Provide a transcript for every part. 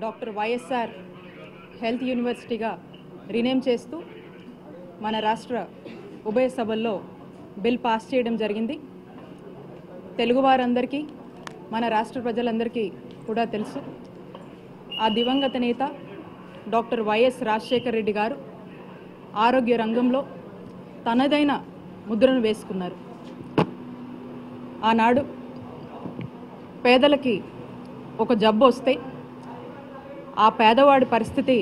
Doctor YSR health యూనివర్సిటీగా rename చేస్తూ మన రాష్ట్ర ఉభయ సభల్లో బిల్ పాస్ చేయడం జరిగింది తెలుగువారందరికీ మన రాష్ట్ర ప్రజలందరికీ కూడా తెలుసు ఆ దివంగత నేత డాక్టర్ వైఎస్ రాజశేఖర రెడ్డి గారు ఆరోగ్య రంగంలో తనదైన ముద్రను వేసుకున్నారు ఆనాడు పేదలకి ఒక జబ్బు వస్తే ఆ పేదవాడి పరిస్థితి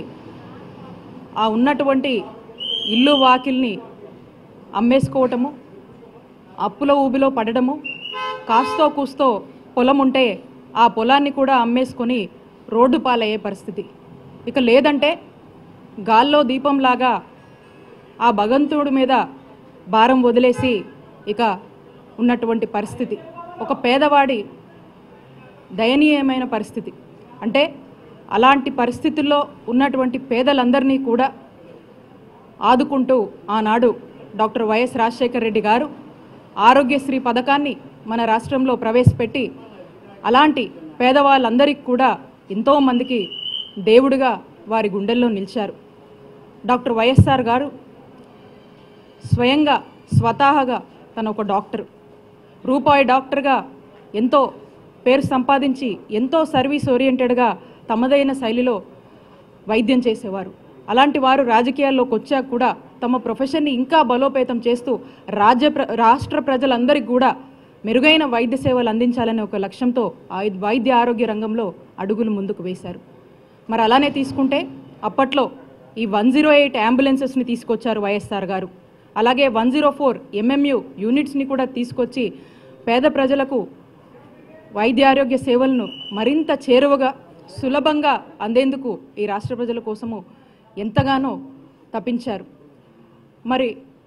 ఆ ఉన్నటువంటి ఇల్లు వాకిల్ని అమ్మేసుకోవటము అప్పుల ఊబిలో పడడము కాస్తో కూస్తో పొలం ఉంటే ఆ పొలాన్ని కూడా అమ్మేసుకొని రోడ్డు పాలయ్యే పరిస్థితి ఇక లేదంటే గాల్లో దీపంలాగా ఆ భగవంతుడి మీద భారం వదిలేసి ఇక ఉన్నటువంటి పరిస్థితి ఒక పేదవాడి దయనీయమైన పరిస్థితి అంటే అలాంటి పరిస్థితుల్లో ఉన్నటువంటి పేదలందరినీ కూడా ఆదుకుంటూ ఆనాడు డాక్టర్ వైఎస్ రాజశేఖర రెడ్డి గారు ఆరోగ్యశ్రీ పథకాన్ని మన రాష్ట్రంలో ప్రవేశపెట్టి అలాంటి పేదవాళ్ళందరికీ కూడా ఎంతోమందికి దేవుడిగా వారి గుండెల్లో నిలిచారు డాక్టర్ వైఎస్ఆర్ గారు స్వయంగా స్వతహాగా తన ఒక డాక్టర్ రూపాయి డాక్టర్గా ఎంతో పేరు సంపాదించి ఎంతో సర్వీస్ ఓరియంటెడ్గా తమదైన శైలిలో వైద్యం చేసేవారు అలాంటి వారు రాజకీయాల్లోకి వచ్చాక కూడా తమ ప్రొఫెషన్ని ఇంకా బలోపేతం చేస్తూ రాజ్య ప్ర రాష్ట్ర ప్రజలందరికీ కూడా మెరుగైన వైద్య సేవలు అందించాలనే ఒక లక్ష్యంతో ఆయుధ వైద్య ఆరోగ్య రంగంలో అడుగులు ముందుకు వేశారు మరి అలానే తీసుకుంటే అప్పట్లో ఈ వన్ జీరో ఎయిట్ అంబులెన్సెస్ని తీసుకొచ్చారు వైఎస్ఆర్ గారు అలాగే వన్ జీరో ఫోర్ ఎంఎంయు యూనిట్స్ని కూడా తీసుకొచ్చి పేద ప్రజలకు వైద్య ఆరోగ్య సేవలను మరింత చేరువగా సులభంగా అందేందుకు ఈ రాష్ట్ర ప్రజల కోసము ఎంతగానో తప్పించారు మరి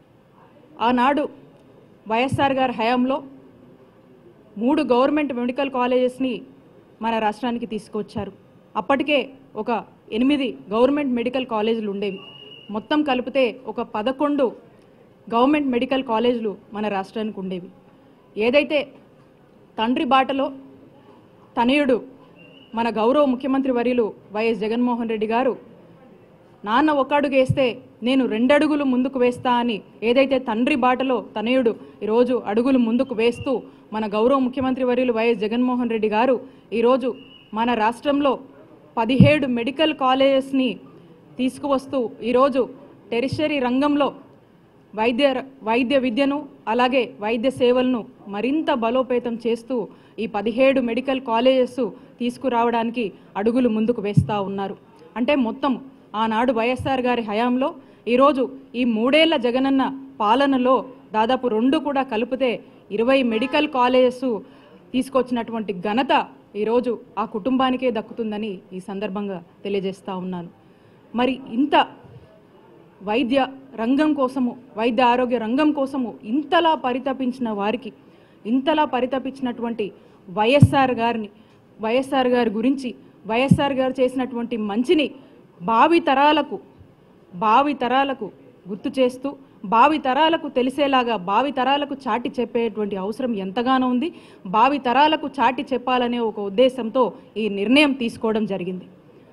ఆనాడు వైఎస్ఆర్ గారి హయాంలో మూడు గవర్నమెంట్ మెడికల్ కాలేజెస్ని మన రాష్ట్రానికి తీసుకొచ్చారు అప్పటికే ఒక ఎనిమిది గవర్నమెంట్ మెడికల్ కాలేజీలు ఉండేవి మొత్తం కలిపితే ఒక పదకొండు గవర్నమెంట్ మెడికల్ కాలేజీలు మన రాష్ట్రానికి ఉండేవి ఏదైతే తండ్రి బాటలో తనయుడు మన గౌరవ ముఖ్యమంత్రి వర్యులు వైఎస్ జగన్మోహన్ రెడ్డి గారు నాన్న ఒక అడుగు వేస్తే నేను రెండడుగులు ముందుకు వేస్తా అని ఏదైతే తండ్రి బాటలో తనయుడు ఈరోజు అడుగులు ముందుకు వేస్తూ మన గౌరవ ముఖ్యమంత్రి వర్యులు వైఎస్ జగన్మోహన్ రెడ్డి గారు ఈరోజు మన రాష్ట్రంలో పదిహేడు మెడికల్ కాలేజెస్ని తీసుకువస్తూ ఈరోజు టెరిషరీ రంగంలో వైద్య వైద్య విద్యను అలాగే వైద్య సేవలను మరింత బలోపేతం చేస్తూ ఈ పదిహేడు మెడికల్ కాలేజెస్ తీసుకురావడానికి అడుగులు ముందుకు వేస్తూ ఉన్నారు అంటే మొత్తం ఆనాడు వైఎస్ఆర్ గారి హయాంలో ఈరోజు ఈ మూడేళ్ల జగనన్న పాలనలో దాదాపు రెండు కూడా కలిపితే ఇరవై మెడికల్ కాలేజెస్ తీసుకొచ్చినటువంటి ఘనత ఈరోజు ఆ కుటుంబానికే దక్కుతుందని ఈ సందర్భంగా తెలియజేస్తా ఉన్నాను మరి ఇంత వైద్య రంగం కోసము వైద్య ఆరోగ్య రంగం కోసము ఇంతలా పరితపించిన వారికి ఇంతలా పరితపించినటువంటి వైఎస్ఆర్ గారిని వైఎస్ఆర్ గారి గురించి వైఎస్ఆర్ గారు చేసినటువంటి మంచిని భావి తరాలకు భావి తరాలకు గుర్తు చేస్తూ భావి తరాలకు తెలిసేలాగా భావి తరాలకు చాటి చెప్పేటువంటి అవసరం ఎంతగానో ఉంది భావి తరాలకు చాటి చెప్పాలనే ఒక ఉద్దేశంతో ఈ నిర్ణయం తీసుకోవడం జరిగింది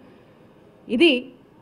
ఇది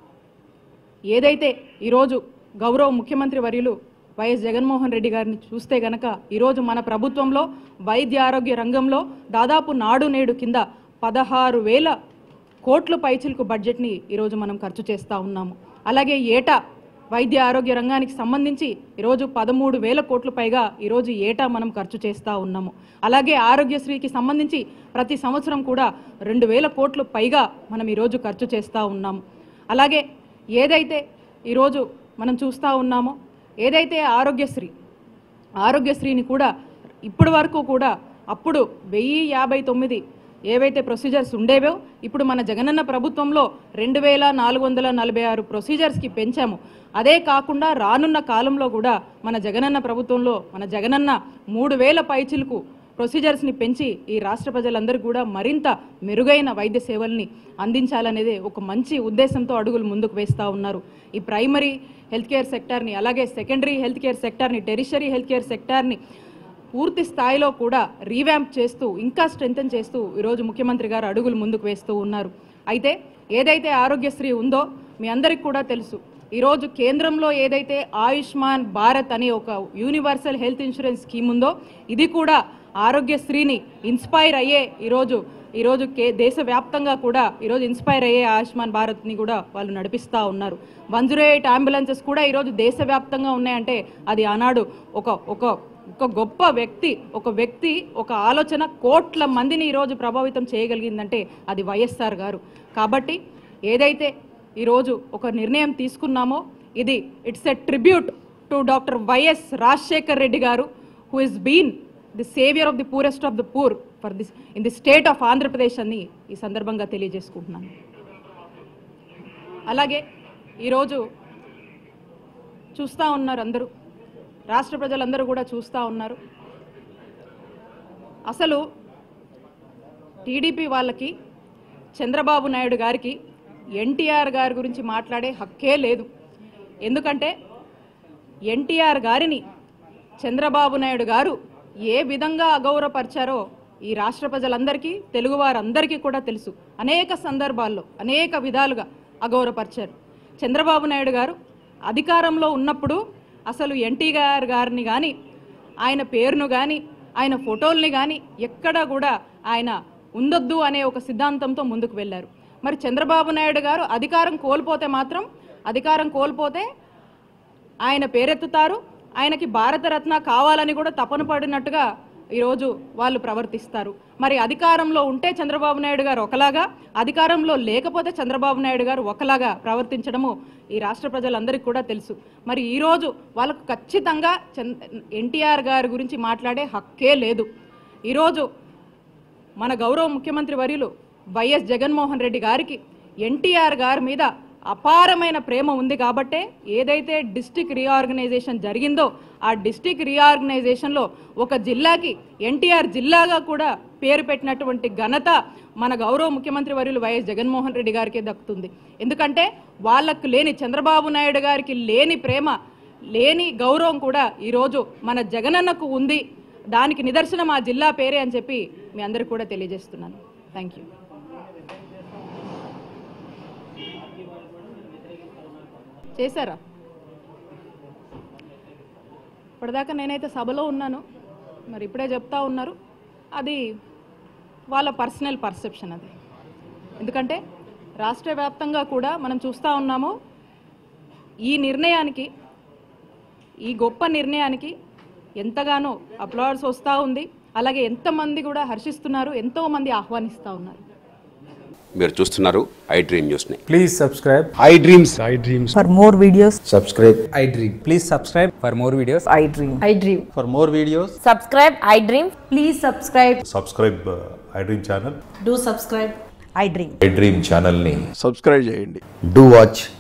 ఏదైతే ఈరోజు గౌరవ ముఖ్యమంత్రి వర్యులు వైఎస్ జగన్మోహన్ రెడ్డి గారిని చూస్తే గనక ఈరోజు మన ప్రభుత్వంలో వైద్య ఆరోగ్య రంగంలో దాదాపు నాడు నేడు కింద పదహారు వేల కోట్ల పైచిలకు బడ్జెట్ని ఈరోజు మనం ఖర్చు చేస్తూ ఉన్నాము అలాగే ఏటా వైద్య ఆరోగ్య రంగానికి సంబంధించి ఈరోజు పదమూడు వేల కోట్ల పైగా ఈరోజు ఏటా మనం ఖర్చు చేస్తూ ఉన్నాము అలాగే ఆరోగ్యశ్రీకి సంబంధించి ప్రతి సంవత్సరం కూడా రెండు వేల కోట్ల పైగా మనం ఈరోజు ఖర్చు చేస్తూ ఉన్నాము అలాగే ఏదైతే ఈరోజు మనం చూస్తూ ఉన్నామో ఏదైతే ఆరోగ్యశ్రీ ఆరోగ్యశ్రీని కూడా ఇప్పటి వరకు కూడా అప్పుడు వెయ్యి యాభై తొమ్మిది ఏవైతే ప్రొసీజర్స్ ఉండేవో ఇప్పుడు మన జగనన్న ప్రభుత్వంలో రెండు వేల నాలుగు వందల నలభై ఆరు ప్రొసీజర్స్కి పెంచాము అదే కాకుండా రానున్న కాలంలో కూడా మన జగనన్న ప్రభుత్వంలో మన జగనన్న మూడు వేల పైచిలకు ప్రొసీజర్స్ని పెంచి ఈ రాష్ట్ర ప్రజలందరూ కూడా మరింత మెరుగైన వైద్య సేవల్ని అందించాలనేదే ఒక మంచి ఉద్దేశంతో అడుగులు ముందుకు వేస్తూ ఉన్నారు ఈ ప్రైమరీ హెల్త్ కేర్ సెక్టార్ని అలాగే సెకండరీ హెల్త్ కేర్ సెక్టార్ని టెరిషరీ హెల్త్ కేర్ సెక్టార్ని పూర్తి స్థాయిలో కూడా రీవ్యాంప్ చేస్తూ ఇంకా స్ట్రెంగ్తన్ చేస్తూ ఈరోజు ముఖ్యమంత్రి గారు అడుగులు ముందుకు వేస్తూ ఉన్నారు అయితే ఏదైతే ఆరోగ్యశ్రీ ఉందో మీ అందరికీ కూడా తెలుసు ఈరోజు కేంద్రంలో ఏదైతే ఆయుష్మాన్ భారత్ అనే ఒక యూనివర్సల్ హెల్త్ ఇన్సూరెన్స్ స్కీమ్ ఉందో ఇది కూడా ఆరోగ్యశ్రీని ఇన్స్పైర్ అయ్యే ఈరోజు ఈరోజు కే దేశవ్యాప్తంగా కూడా ఈరోజు ఇన్స్పైర్ అయ్యే ఆయుష్మాన్ భారత్ని కూడా వాళ్ళు నడిపిస్తూ ఉన్నారు వన్ జీరో ఎయిట్ అంబులెన్సెస్ కూడా ఈరోజు దేశవ్యాప్తంగా ఉన్నాయంటే అది ఆనాడు ఒక ఒక ఒక గొప్ప వ్యక్తి ఒక వ్యక్తి ఒక ఆలోచన కోట్ల మందిని ఈరోజు ప్రభావితం చేయగలిగిందంటే అది వైఎస్ఆర్ గారు కాబట్టి ఏదైతే ఈరోజు ఒక నిర్ణయం తీసుకున్నామో ఇది it's a tribute to doctor YS Rajasekhar Reddy garu who is been the saviour of the purest of the poor for this in the state of Andhra Pradesh అని ఈ సందర్భంగా తెలియజేసుకుంటున్నాను అలాగే ఈరోజు చూస్తూ ఉన్నారు అందరూ రాష్ట్ర ప్రజలందరూ కూడా చూస్తూ ఉన్నారు అసలు టీడీపీ వాళ్ళకి చంద్రబాబు నాయుడు గారికి ఎన్టీఆర్ గారి గురించి మాట్లాడే హక్కే లేదు ఎందుకంటే ఎన్టీఆర్ గారిని చంద్రబాబు నాయుడు గారు ఏ విధంగా అగౌరవపరిచారో ఈ రాష్ట్ర ప్రజలందరికీ తెలుగువారందరికీ కూడా తెలుసు అనేక సందర్భాల్లో అనేక విధాలుగా అగౌరవపరిచారు చంద్రబాబు నాయుడు గారు అధికారంలో ఉన్నప్పుడు అసలు ఎన్టీఆర్ గారిని కానీ ఆయన పేరును కానీ ఆయన ఫోటోల్ని కానీ ఎక్కడా కూడా ఆయన ఉండొద్దు అనే ఒక సిద్ధాంతంతో ముందుకు వెళ్ళారు మరి చంద్రబాబు నాయుడు గారు అధికారం కోల్పోతే మాత్రం అధికారం కోల్పోతే ఆయన పేరెత్తుతారు ఆయనకి భారతరత్న కావాలని కూడా తపన పడినట్టుగా ఈరోజు వాళ్ళు ప్రవర్తిస్తారు మరి అధికారంలో ఉంటే చంద్రబాబు నాయుడు గారు ఒకలాగా అధికారంలో లేకపోతే చంద్రబాబు నాయుడు గారు ఒకలాగా ప్రవర్తించడము ఈ రాష్ట్ర ప్రజలందరికీ కూడా తెలుసు మరి ఈరోజు వాళ్ళకు ఖచ్చితంగా ఎన్టీఆర్ గారి గురించి మాట్లాడే హక్కే లేదు ఈరోజు మన గౌరవ ముఖ్యమంత్రి వర్యులు వైఎస్ జగన్మోహన్ రెడ్డి గారికి ఎన్టీఆర్ గారి మీద అపారమైన ప్రేమ ఉంది కాబట్టే ఏదైతే డిస్టిక్ రీఆర్గనైజేషన్ జరిగిందో ఆ డిస్టిక్ రీఆర్గనైజేషన్లో ఒక జిల్లాకి ఎన్టీఆర్ జిల్లాగా కూడా పేరు పెట్టినటువంటి ఘనత మన గౌరవ ముఖ్యమంత్రి వర్యులు వైఎస్ జగన్మోహన్ రెడ్డి గారికి దక్కుతుంది ఎందుకంటే వాళ్ళకు లేని చంద్రబాబు నాయుడు గారికి లేని ప్రేమ లేని గౌరవం కూడా ఈరోజు మన జగనన్నకు ఉంది దానికి నిదర్శనం ఆ జిల్లా పేరే అని చెప్పి మీ అందరికి కూడా తెలియజేస్తున్నాను థ్యాంక్ యూ చేశారా ఇప్పటిదాకా నేనైతే సభలో ఉన్నాను మరి ఇప్పుడే చెప్తా ఉన్నారు అది వాళ్ళ పర్సనల్ పర్సెప్షన్ అది ఎందుకంటే రాష్ట్ర వ్యాప్తంగా కూడా మనం చూస్తూ ఉన్నాము ఈ నిర్ణయానికి ఈ గొప్ప నిర్ణయానికి ఎంతగానో అప్లాడ్స్ వస్తూ ఉంది అలాగే ఎంతమంది కూడా హర్షిస్తున్నారు ఎంతోమంది ఆహ్వానిస్తూ ఉన్నారు మీరు చూస్తున్నారు ఐ డ్రీమ్ న్యూస్ని Please subscribe. I dreams I dreams. For more videos, subscribe I dream. Please subscribe for more videos. I dream. I dream. for more videos Subscribe, I dream. Please subscribe. Subscribe I dream channel Do subscribe. I dream. I dream ఛానల్ని subscribe చేయండి do watch